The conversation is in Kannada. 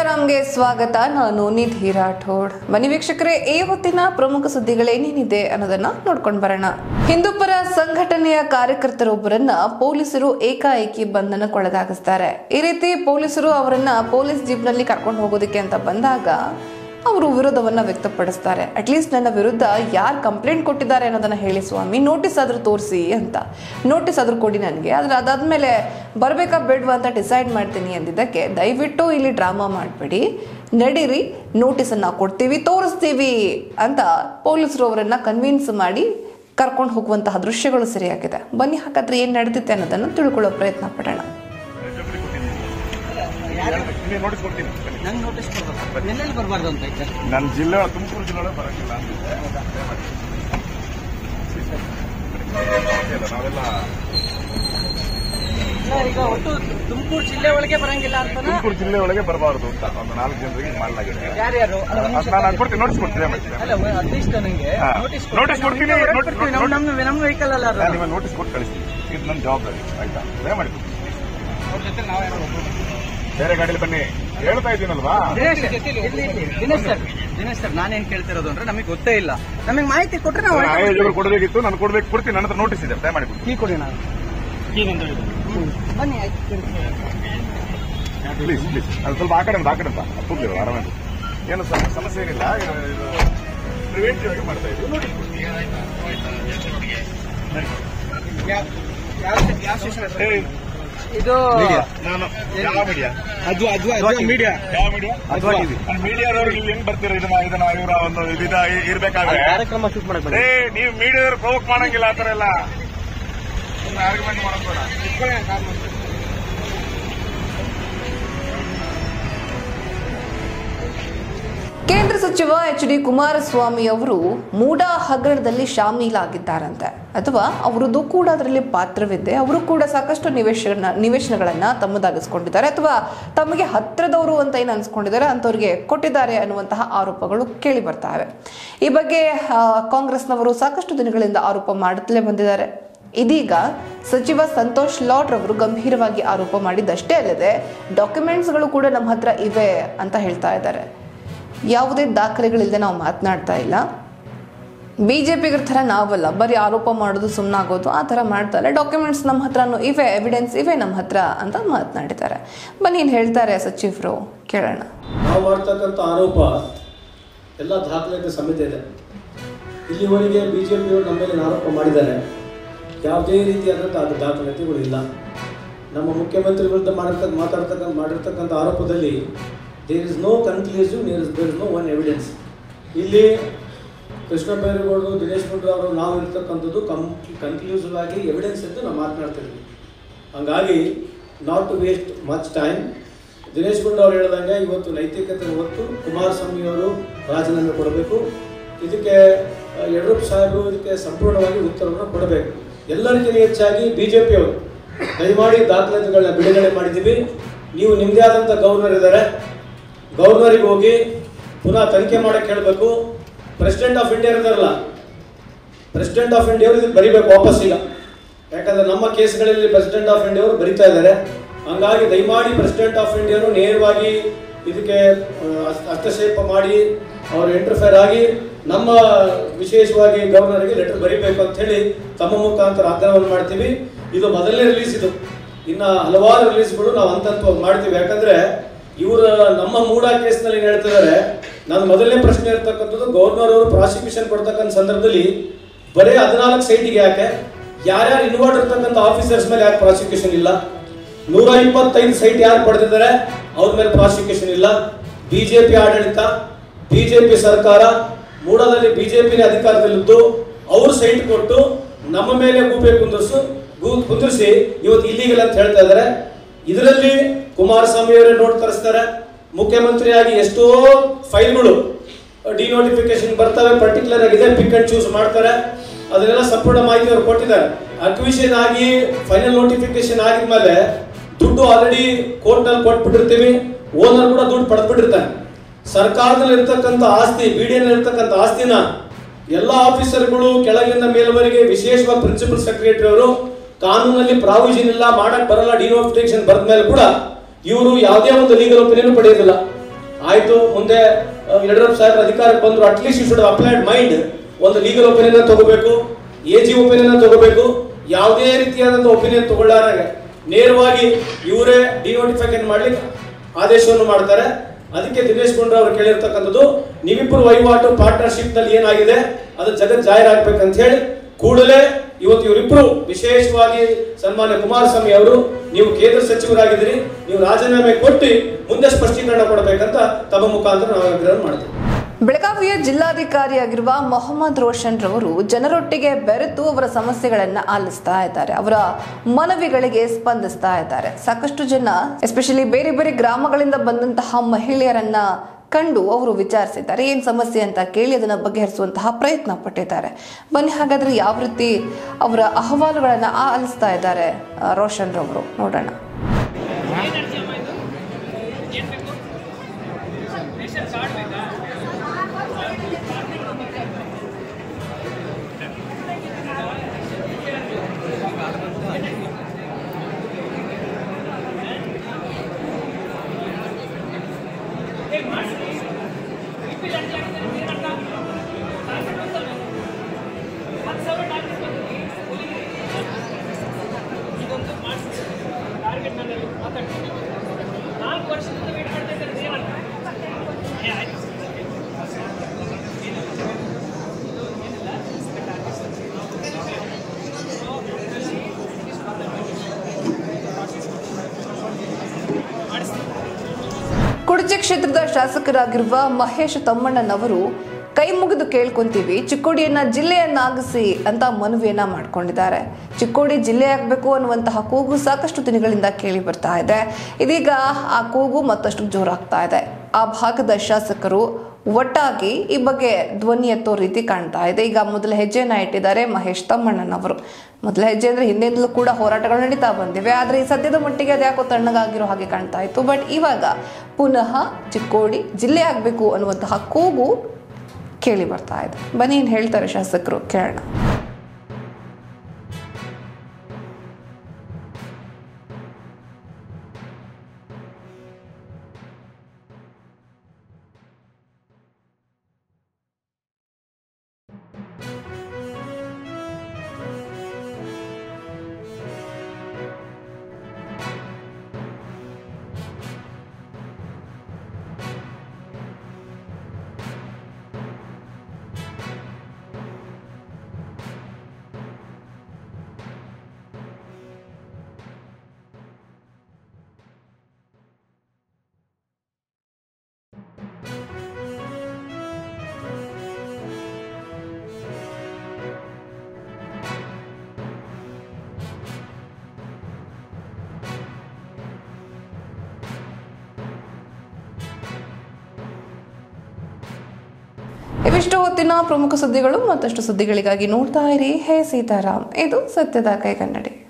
ಚಾನಲ್ಗೆ ಸ್ವಾಗತ ನಾನು ನಿಧಿ ರಾಠೋಡ್ ಬನ್ನಿ ವೀಕ್ಷಕರೇ ಈ ಹೊತ್ತಿನ ಪ್ರಮುಖ ಸುದ್ದಿಗಳೇನೇನಿದೆ ಅನ್ನೋದನ್ನ ನೋಡ್ಕೊಂಡು ಬರೋಣ ಹಿಂದೂಪರ ಸಂಘಟನೆಯ ಕಾರ್ಯಕರ್ತರೊಬ್ಬರನ್ನ ಪೊಲೀಸರು ಏಕಾಏಕಿ ಬಂಧನಕ್ಕೊಳಗಾಗಿಸ್ತಾರೆ ಈ ರೀತಿ ಪೊಲೀಸರು ಅವರನ್ನ ಪೊಲೀಸ್ ಜೀಪ್ನಲ್ಲಿ ಕರ್ಕೊಂಡು ಹೋಗೋದಕ್ಕೆ ಅಂತ ಬಂದಾಗ ಅವರು ವಿರೋಧವನ್ನ ವ್ಯಕ್ತಪಡಿಸ್ತಾರೆ ಅಟ್ಲೀಸ್ಟ್ ನನ್ನ ವಿರುದ್ಧ ಯಾರು ಕಂಪ್ಲೇಂಟ್ ಕೊಟ್ಟಿದ್ದಾರೆ ಅನ್ನೋದನ್ನ ಹೇಳಿ ಸ್ವಾಮಿ ನೋಟಿಸ್ ಆದ್ರೂ ತೋರಿಸಿ ಅಂತ ನೋಟಿಸ್ ಆದ್ರೂ ಕೊಡಿ ನನಗೆ ಆದ್ರೆ ಅದಾದ್ಮೇಲೆ ಬರಬೇಕಾ ಬೇಡವಾ ಅಂತ ಡಿಸೈಡ್ ಮಾಡ್ತೀನಿ ಅಂದಿದ್ದಕ್ಕೆ ದಯವಿಟ್ಟು ಇಲ್ಲಿ ಡ್ರಾಮಾ ಮಾಡಬೇಡಿ ನಡೀರಿ ನೋಟಿಸನ್ನು ಕೊಡ್ತೀವಿ ತೋರಿಸ್ತೀವಿ ಅಂತ ಪೊಲೀಸರು ಅವರನ್ನ ಕನ್ವಿನ್ಸ್ ಮಾಡಿ ಕರ್ಕೊಂಡು ಹೋಗುವಂತಹ ದೃಶ್ಯಗಳು ಸರಿಯಾಗಿದೆ ಬನ್ನಿ ಹಾಗಾದ್ರೆ ಏನು ನಡೆದಿತ್ತೆ ಅನ್ನೋದನ್ನು ತಿಳ್ಕೊಳ್ಳೋ ಪ್ರಯತ್ನ ಪಡೋಣ ನೋಟಿಸ್ ಕೊಡ್ತೀನಿ ನಂಗೆ ನೋಟಿಸ್ ಕೊಡ್ಬೇಕು ಎಲ್ಲೆಲ್ಲಿ ಬರಬಾರ್ದು ಅಂತ ಐತೆ ನನ್ನ ಜಿಲ್ಲೆ ತುಮಕೂರು ಜಿಲ್ಲೆ ಒಳಗೆ ಬರಂಗಿಲ್ಲ ಅಂದಿದ್ದೆ ಇಲ್ಲ, ನಾವೆಲ್ಲ ಸರ್ ಈಗ ಒಟ್ಟು ತುಮಕೂರು ಜಿಲ್ಲೆ ಒಳಗೆ ಬರಂಗಿಲ್ಲ ಅಂತನಾ ತುಮಕೂರು ಜಿಲ್ಲೆ ಒಳಗೆ ಬರಬಾರ್ದು ಅಂತ ಒಂದು ನಾಲ್ಕು ಜನರಿಗೆ ಮಾಡಲಾಗಿದೆ ಯಾರ್ಯಾರು ಅಲ್ಲ, ಒಂದ್ ನಿಮಿಷ. ನಾನು ಕೊಡ್ತೀನಿ ನೋಟಿಸ್ ಕೊಡ್ತೀನಿ ಮತ್ತೆ ಅಲ್ಲ ಅಟ್ಲೀಸ್ಟ್ ನನಗೆ ಹಾ. ನೋಟಿಸ್ ನೋಟಿಸ್ ಕೊಡ್ತೀನಿ, ನೋಟಿಸ್ ಕೊಡ್ತೀನಿ. ನಮ್ಮ ನಮ್ಮ ನಮ್ಮ ವೆಹಿಕಲ್ ಅಲ್ಲ ಅದು ನಾನು ನಿಮಗೆ ನೋಟಿಸ್ ಕೊಟ್ಟು ಕಳಿಸ್ತೀನಿ ಇದು ನನ್ನ ಜವಾಬ್ದಾರಿ ಆಯ್ತಾ ದಯಮಾಡಿ ಅವ್ರ ಜೊತೆ ನಾವೇನೋ ಬೇರೆ ಗಾಡಿಯಲ್ಲಿ ಬನ್ನಿ ಹೇಳ್ತಾ ಇದ್ದೀನಲ್ವಾ ದಿನೇಶ್ ಸರ್, ಇರ್ಲಿ, ಇರ್ಲಿ. ದಿನೇಶ್ ಸರ್ ದಿನೇಶ್ ಸರ್ ನಾನೇನ್ ಕೇಳ್ತಿರೋದು ಅಂದ್ರೆ ನಮಗೆ ಗೊತ್ತೇ ಇಲ್ಲ ನಮಗೆ ಮಾಹಿತಿ ಕೊಟ್ರೆ ನಾವು ನಾನು ಆಯೋಜಕರು ಕೊಡಬೇಕಿತ್ತು ನಾನು ಕೊಡ್ಬೇಕು ಕೊಡ್ತೀನಿ ನನ್ನ ಹತ್ರ ನೋಟಿಸ್ ಇದೆ ದಯಮಾಡಿ ಕೊಡಿ ಕೀ ಕೊಡಿ ನಾನು ಬನ್ನಿ ಆಯ್ತು ಪ್ಲೀಸ್ ಪ್ಲೀಸ್ ಅದು ಸ್ವಲ್ಪ ಆ ಕಡೆ ಒಂದು ಆ ಕಡೆ ಅಂತ ಕೂಡ್ಲಿ ಆರಾಮಾಗಿ ಏನು ಸಮ- ಸಮಸ್ಯೆ ಏನಿಲ್ಲ ಇದು ಪ್ರಿವೆಂಟಿವ್ ಆಗಿ ಮಾಡ್ತಾ ಇದ್ದೀವಿ ನೋಟಿಸ್ ಕೊಡ್ತೀನಿ ಯಾವ ಯಾವ- ಯಾವ ಸ್ಟೇಷನ್ ಹತ್ರ? ಹೇಳಿ ಇದು ನಾನು ಯಾವ ಮೀಡಿಯಾ ಅದು ಅದು ಮೀಡಿಯಾ ಯಾವ ಮೀಡಿಯಾ ಅದ್ವಾ TV. ಮೀಡಿಯಾದವರು ನೀವು ಹೆಂಗ್ ಬರ್ತೀರಾ ಇದನ್ನ ಇದನ್ನ ಇವರ ಒಂದು ಇದ ಇರ್ಬೇಕಾದ್ರೆ ಕಾರ್ಯಕ್ರಮ ಶೂಟ್ ಮಾಡಕ್ ಏ ನೀವು ಮೀಡಿಯಾದವ್ರು ಪ್ರವೋಕ್ ಮಾಡಂಗಿಲ್ಲ ಆ ಥರ ಎಲ್ಲ ಆರ್ಗ್ಯುಮೆಂಟ್ ಮಾಡೋದು ಬೇಡ ಕೇಂದ್ರ ಸಚಿವ ಎಚ್ ಡಿ ಕುಮಾರಸ್ವಾಮಿ ಅವರು ಮೂಡಾ ಹಗರಣದಲ್ಲಿ ಶಾಮೀಲಾಗಿದ್ದಾರಂತೆ ಅಥವಾ ಅವರದ್ದು ಕೂಡ ಅದರಲ್ಲಿ ಪಾತ್ರವಿದೆ ಅವರು ಕೂಡ ಸಾಕಷ್ಟು ನಿವೇಶನ ನಿವೇಶನಗಳನ್ನ ತಮ್ಮದಾಗಿಸ್ಕೊಂಡಿದ್ದಾರೆ ಅಥವಾ ತಮಗೆ ಹತ್ತಿರದವರು ಅಂತ ಏನು ಅನ್ಸ್ಕೊಂಡಿದ್ದಾರೆ ಅಂಥವ್ರಿಗೆ ಕೊಟ್ಟಿದ್ದಾರೆ ಅನ್ನುವಂತಹ ಆರೋಪಗಳು ಕೇಳಿ ಬರ್ತಾವೆ ಈ ಬಗ್ಗೆ ಆ, ಕಾಂಗ್ರೆಸ್ನವರು ಸಾಕಷ್ಟು ದಿನಗಳಿಂದ ಆರೋಪ ಮಾಡುತ್ತಲೇ ಬಂದಿದ್ದಾರೆ ಇದೀಗ ಸಚಿವ ಸಂತೋಷ್ ಲಾಡ್ ರವರು ಗಂಭೀರವಾಗಿ ಆರೋಪ ಮಾಡಿದ್ದಷ್ಟೇ ಅಲ್ಲದೆ ಡಾಕ್ಯುಮೆಂಟ್ಸ್ಗಳು ಕೂಡ ನಮ್ಮ ಹತ್ರ ಇವೆ ಅಂತ ಹೇಳ್ತಾ ಇದ್ದಾರೆ ಯಾವುದೇ ದಾಖಲೆಗಳಿಲ್ಲದೆ ನಾವು ಮಾತನಾಡ್ತಾ ಇಲ್ಲ ಬಿ ಜೆ ಪಿಗರ ಥರ ನಾವಲ್ಲ ಬರೀ ಆರೋಪ ಮಾಡೋದು ಸುಮ್ಮನಾಗೋದು ಆ ಥರ ಮಾಡ್ತಾರೆ ಡಾಕ್ಯುಮೆಂಟ್ಸ್ ನಮ್ಮ ಹತ್ರನೂ ಇವೆ ಎವಿಡೆನ್ಸ್ ಇವೆ ನಮ್ಮ ಹತ್ರ ಅಂತ ಮಾತನಾಡಿದ್ದಾರೆ ಬನ್ನಿ ಏನು ಹೇಳ್ತಾರೆ ಸಚಿವರು ಕೇಳೋಣ ನಾವು ಮಾಡ್ತಕ್ಕಂಥ ಆರೋಪ ಎಲ್ಲ ದಾಖಲೆಗಳ ಸಮೇತ ಇದೆ ಇಲ್ಲಿವರೆಗೆ ಬಿ ಜೆ ಪಿಯವರು ನಮ್ಮ ಮೇಲೆ ಆರೋಪ ಮಾಡಿದ್ದಾರೆ ಯಾವುದೇ ರೀತಿಯಾದಂಥ ಅದು ದಾಖಲಾತಿಗಳು ಇಲ್ಲ ನಮ್ಮ ಮುಖ್ಯಮಂತ್ರಿ ವಿರುದ್ಧ ಮಾಡಿರ್ತಕ್ಕ ಮಾತಾಡ್ತಕ್ಕಂಥ ಮಾಡಿರ್ತಕ್ಕಂಥ ಆರೋಪದಲ್ಲಿ there is no conclusive there is there is no one evidence ಇಲ್ಲಿ ಕೃಷ್ಣ ಬೈರೇಗೌಡರು ದಿನೇಶ್ ಗುಂಡೂರಾವ್ ಅವರು ನಾವು ಇರ್ತಕ್ಕಂಥದ್ದು ಕಂ ಕನ್ಕ್ಲೂಸಿವ್ ಆಗಿ ಎವಿಡೆನ್ಸ್ ಎಂದು ನಾವು ಮಾತನಾಡ್ತಿದ್ವಿ ಹಂಗಾಗಿ not to waste much time Dinesh Gundu Rao ಅವ್ರು ಹೇಳ್ದಂಗೆ ಇವತ್ತು ನೈತಿಕತೆ ಹೊತ್ತು ಕುಮಾರಸ್ವಾಮಿ ಅವರು ರಾಜೀನಾಮೆ ಕೊಡಬೇಕು ಇದಕ್ಕೆ ಆ, ಯಡಿಯೂರಪ್ಪ ಸಾಹೇಬರು ಇದಕ್ಕೆ ಸಂಪೂರ್ಣವಾಗಿ ಉತ್ತರವನ್ನು ಕೊಡಬೇಕು ಎಲ್ಲರಿಗಿಂತ ಹೆಚ್ಚಾಗಿ ಬಿ ಜೆ ಪಿಯವರು ದಯಮಾಡಿ ದಾಖಲಾತಿಗಳನ್ನ ಬಿಡುಗಡೆ ಮಾಡಿದ್ದೀವಿ ನೀವು ನಿಮ್ಮದೇ ಆದಂಥ ಗವರ್ನರ್ ಇದ್ದಾರೆ ಗವರ್ನರಿಗೆ ಹೋಗಿ ಪುನಃ ತನಿಖೆ ಮಾಡಕ್ಕೆ ಹೇಳಬೇಕು ಪ್ರೆಸಿಡೆಂಟ್ ಆಫ್ ಇಂಡಿಯಾ ಇದ್ದಾರಲ್ಲ ಪ್ರೆಸಿಡೆಂಟ್ ಆಫ್ ಇಂಡಿಯಾ ಅವರು ಇದಕ್ಕೆ ಬರಿಬೇಕು ವಾಪಸ್ ಈಗ ಯಾಕಂದ್ರೆ ನಮ್ಮ ಕೇಸ್ಗಳಲ್ಲಿ ಪ್ರೆಸಿಡೆಂಟ್ ಆಫ್ ಇಂಡಿಯಾ ಅವರು ಬರಿತಾ ಇದ್ದಾರೆ ಹಂಗಾಗಿ ದಯಮಾಡಿ ಪ್ರೆಸಿಡೆಂಟ್ ಆಫ್ ಇಂಡಿಯಾನು ನೇರವಾಗಿ ಇದಕ್ಕೆ ಆ, ಹಸ್ತ- ಹಸ್ತಕ್ಷೇಪ ಮಾಡಿ ಅವರು ಇಂಟರ್ಫೇರ್ ಆಗಿ ನಮ್ಮ ವಿಶೇಷವಾಗಿ ಗವರ್ನರ್ಗೆ ಲೆಟರ್ ಬರಿಬೇಕು ಅಂತ ಹೇಳಿ ತಮ್ಮ ಮುಖಾಂತರ ಆಗ್ರಹವನ್ನು ಮಾಡ್ತೀವಿ ಇದು ಮೊದಲನೇ ರಿಲೀಸ್ ಇದು ಇನ್ನ ಹಲವಾರು ರಿಲೀಸ್ಗಳು ನಾವು ಹಂತವಾಗಿ ಮಾಡ್ತೀವಿ ಯಾಕಂದ್ರೆ ಇವರು ನಮ್ಮ ಮೂಡ ಕೇಸ್ನಲ್ಲಿ ಏನ್ ಹೇಳ್ತಿದ್ದಾರೆ ನಾನು ಮೊದಲನೇ ಪ್ರಶ್ನೆ ಇರ್ತಕ್ಕಂಥದ್ದು ಗವರ್ನರ್ ಅವರು ಪ್ರಾಸಿಕ್ಯೂಷನ್ ಕೊಡ್ತಕ್ಕಂಥ ಸಂದರ್ಭದಲ್ಲಿ ಬರೀ ಹದಿನಾಲ್ಕು ಸೈಟಿಗೆ ಯಾಕೆ ಯಾರ್ಯಾರು ಇನ್ವಾಲ್ವ್ ಇರ್ತಕ್ಕಂಥ ಆಫೀಸರ್ಸ್ ಮೇಲೆ ಯಾಕೆ ಪ್ರಾಸಿಕ್ಯೂಷನ್ ಇಲ್ಲ ನೂರ ಇಪ್ಪತ್ತೈದು ಸೈಟ್ ಯಾರು ಪಡೆದಿದ್ದಾರೆ ಅವ್ರ ಮೇಲೆ ಪ್ರಾಸಿಕ್ಯೂಷನ್ ಇಲ್ಲ ಬಿಜೆಪಿ ಆಡಳಿತ ಬಿಜೆಪಿ ಸರ್ಕಾರ ಮೂಡದಲ್ಲಿ ಬಿಜೆಪಿನೇ ಅಧಿಕಾರದಲ್ಲಿದ್ದು ಅವ್ರು ಸೈಟ್ ಕೊಟ್ಟು ನಮ್ಮ ಮೇಲೆ ಗೂಬೆ ಕುಂದಿರ್ಸು ಗೂ ಕುಂದಿರಿಸಿ ಇವತ್ತು ಇಲ್ಲಿಗಲ್ ಅಂತ ಹೇಳ್ತಾ ಇದ್ದಾರೆ ಇದರಲ್ಲಿ ಕುಮಾರಸ್ವಾಮಿ ಅವರೇ ನೋಟ್ ತರಿಸ್ತಾರೆ ಮುಖ್ಯಮಂತ್ರಿಯಾಗಿ ಎಷ್ಟೋ ಫೈಲ್ಗಳು ಡಿನೋಟಿಫಿಕೇಶನ್ ಬರ್ತವೆ ಪರ್ಟಿಕ್ಯುಲರ್ ಆಗಿದೆ ಪಿಕ್ ಅಂಡ್ ಚೂಸ್ ಮಾಡ್ತಾರೆ ಅದನ್ನೆಲ್ಲ ಸಂಪೂರ್ಣ ಮಾಹಿತಿ ಅವರು ಕೊಟ್ಟಿದ್ದಾರೆ ಅಕ್ವಿಷನ್ ಆಗಿ ಫೈನಲ್ ನೋಟಿಫಿಕೇಶನ್ ಆಗಿದ್ಮೇಲೆ ದುಡ್ಡು ಆಲ್ರೆಡಿ ಕೋರ್ಟ್ ನಲ್ಲಿ ಕೊಟ್ಬಿಟ್ಟಿರ್ತೀವಿ ಓನರ್ ಕೂಡ ದುಡ್ಡು ಪಡೆದ್ಬಿಟ್ಟಿರ್ತಾನೆ ಸರ್ಕಾರದಲ್ಲಿ ಇರ್ತಕ್ಕಂಥ ಆಸ್ತಿ ಬಿ ಡಿ ಇರ್ತಕ್ಕಂಥ ಆಸ್ತಿನ ಎಲ್ಲ ಆಫೀಸರ್ಗಳು ಕೆಳಗಿಂದ ಮೇಲ್ವರೆಗೆ ವಿಶೇಷವಾಗಿ ಪ್ರಿನ್ಸಿಪಲ್ ಸೆಕ್ರೆಟರಿ ಅವರು ಕಾನೂನಲ್ಲಿ ಪ್ರಾವಿಷನ್ ಇಲ್ಲ ಮಾಡಕ್ ಬರಲ್ಲ ಡಿನೋಟಿಫಿಕೇಶನ್ ಬರೆದ ಮೇಲೆ ಕೂಡ ಇವರು ಯಾವುದೇ ಒಂದು ಲೀಗಲ್ ಒಪಿನಿಯನ್ ಪಡೆಯೋದಿಲ್ಲ ಆಯ್ತು ಮುಂದೆ ಆ, ಯಡಿಯೂರಪ್ಪ ಸಾಹೇಬ್ ಅಧಿಕಾರಕ್ಕೆ ಬಂದ್ರು at least you should applied mind ಒಂದು ಲೀಗಲ್ ಒಪಿನಿಯನ್ ತಗೋಬೇಕು ಎ ಜಿ ಒಪಿನಿಯನ್ ತಗೋಬೇಕು ಯಾವುದೇ ರೀತಿಯಾದಂಥ ಒಪಿನಿಯನ್ ತಗೊಳ್ಳಾರೆ ನೇರವಾಗಿ ಇವರೇ ಡಿನೋಟಿಫಿಕೇಶನ್ ಮಾಡ್ಲಿಕ್ಕೆ ಆದೇಶವನ್ನು ಮಾಡ್ತಾರೆ ಅದಕ್ಕೆ ದಿನೇಶ್ ಗುಂಡ್ರ ಅವರು ಕೇಳಿರ್ತಕ್ಕಂಥದ್ದು ನೀವಿಬ್ಬರು ವಹಿವಾಟು ಪಾರ್ಟ್ನರ್ಶಿಪ್ ನಲ್ಲಿ ಏನಾಗಿದೆ ಅದು ಜಗತ್ ಜಾಹೀರಾಗಬೇಕಂತ ಹೇಳಿ ಕೂಡಲೇ ಇವತ್ತು ಇವರಿಬ್ಬರು ವಿಶೇಷವಾಗಿ ಸನ್ಮಾನ್ಯ ಕುಮಾರಸ್ವಾಮಿ ಅವರು ನೀವು ಕೇಂದ್ರ ಸಚಿವರಾಗಿದ್ದೀರಿ ನೀವು ರಾಜೀನಾಮೆ ಕೊಟ್ಟು ಮುಂದೆ ಸ್ಪಷ್ಟೀಕರಣ ಕೊಡಬೇಕಂತ ತಮ್ಮ ಮುಖಾಂತರ ನಾವು ಆಗ್ರಹ ಮಾಡ್ತೀವಿ ಬೆಳಗಾವಿಯ ಜಿಲ್ಲಾಧಿಕಾರಿಯಾಗಿರುವ ಮೊಹಮ್ಮದ್ ರೋಷನ್ ರವರು ಜನರೊಟ್ಟಿಗೆ ಬೆರೆತು ಅವರ ಸಮಸ್ಯೆಗಳನ್ನ ಆಲಿಸ್ತಾ ಇದ್ದಾರೆ ಅವರ ಮನವಿಗಳಿಗೆ ಸ್ಪಂದಿಸ್ತಾ ಇದ್ದಾರೆ ಸಾಕಷ್ಟು ಜನ ಎಸ್ಪೆಷಲಿ ಬೇರೆ ಬೇರೆ ಗ್ರಾಮಗಳಿಂದ ಬಂದಂತಹ ಮಹಿಳೆಯರನ್ನ ಕಂಡು ಅವರು ವಿಚಾರಿಸಿದ್ದಾರೆ ಏನು ಸಮಸ್ಯೆ ಅಂತ ಕೇಳಿ ಅದನ್ನು ಬಗೆಹರಿಸುವಂತಹ ಪ್ರಯತ್ನ ಪಟ್ಟಿದ್ದಾರೆ ಬನ್ನಿ ಹಾಗಾದ್ರೆ ಯಾವ ರೀತಿ ಅವರ ಅಹವಾಲುಗಳನ್ನು ಆಲಿಸ್ತಾ ಇದ್ದಾರೆ ಆ, ರೋಷನ್ ರವರು ನೋಡೋಣ ನಾಲ್ಕು ವರ್ಷದಿಂದ ವೇಟ್ ಮಾಡ್ತಾ ಇದ್ದಾರೆ ಏನಂತ ಏ, ಆಯ್ತು ಕುಡಚಿ ಕ್ಷೇತ್ರದ ಶಾಸಕರಾಗಿರುವ ಮಹೇಶ್ ತಮ್ಮಣ್ಣನವರು ಕೈ ಮುಗಿದು ಕೇಳ್ಕೊಂತೀವಿ ಚಿಕ್ಕೋಡಿಯನ್ನ ಜಿಲ್ಲೆಯನ್ನಾಗಿಸಿ ಅಂತ ಮನವಿಯನ್ನ ಮಾಡ್ಕೊಂಡಿದ್ದಾರೆ ಚಿಕ್ಕೋಡಿ ಜಿಲ್ಲೆ ಆಗಬೇಕು ಅನ್ನುವಂತಹ ಕೂಗು ಸಾಕಷ್ಟು ದಿನಗಳಿಂದ ಕೇಳಿ ಬರ್ತಾ ಇದೆ ಇದೀಗ ಆ ಕೂಗು ಮತ್ತಷ್ಟು ಜೋರಾಗ್ತಾ ಇದೆ ಆ ಭಾಗದ ಶಾಸಕರು ಒಟ್ಟಾಗಿ ಈ ಬಗ್ಗೆ ಧ್ವನಿ ಎತ್ತೋ ರೀತಿ ಕಾಣ್ತಾ ಇದೆ ಈಗ ಮೊದಲ ಹೆಜ್ಜೆಯನ್ನ ಇಟ್ಟಿದ್ದಾರೆ ಮಹೇಶ್ ತಮ್ಮಣ್ಣನವರು ಮೊದಲ ಹೆಜ್ಜೆ ಅಂದ್ರೆ ಹಿಂದೆಂದಲೂ ಕೂಡ ಹೋರಾಟಗಳು ನಡೀತಾ ಬಂದಿವೆ ಆದ್ರೆ ಈ ಸದ್ಯದ ಮಟ್ಟಿಗೆ ಅದ್ಯಾಕೋ ತಣ್ಣಗಾಗಿರೋ ಹಾಗೆ ಕಾಣ್ತಾ ಇತ್ತು ಬಟ್ ಇವಾಗ ಪುನಃ ಚಿಕ್ಕೋಡಿ ಜಿಲ್ಲೆ ಆಗಬೇಕು ಅನ್ನುವಂತಹ ಕೂಗು ಕೇಳಿ ಬರ್ತಾ ಇದೆ ಬನ್ನಿ ಏನ್ ಹೇಳ್ತಾರೆ ಶಾಸಕರು ಕೇಳೋಣ ಇವಿಷ್ಟು ಹೊತ್ತಿನ ಪ್ರಮುಖ ಸುದ್ದಿಗಳು ಮತ್ತಷ್ಟು ಸುದ್ದಿಗಳಿಗಾಗಿ ನೋಡ್ತಾ ಇರಿ ಹೇ ಸೀತಾರಾಮ್ ಇದು ಸತ್ಯದ ಕೈಗನ್ನಡಿ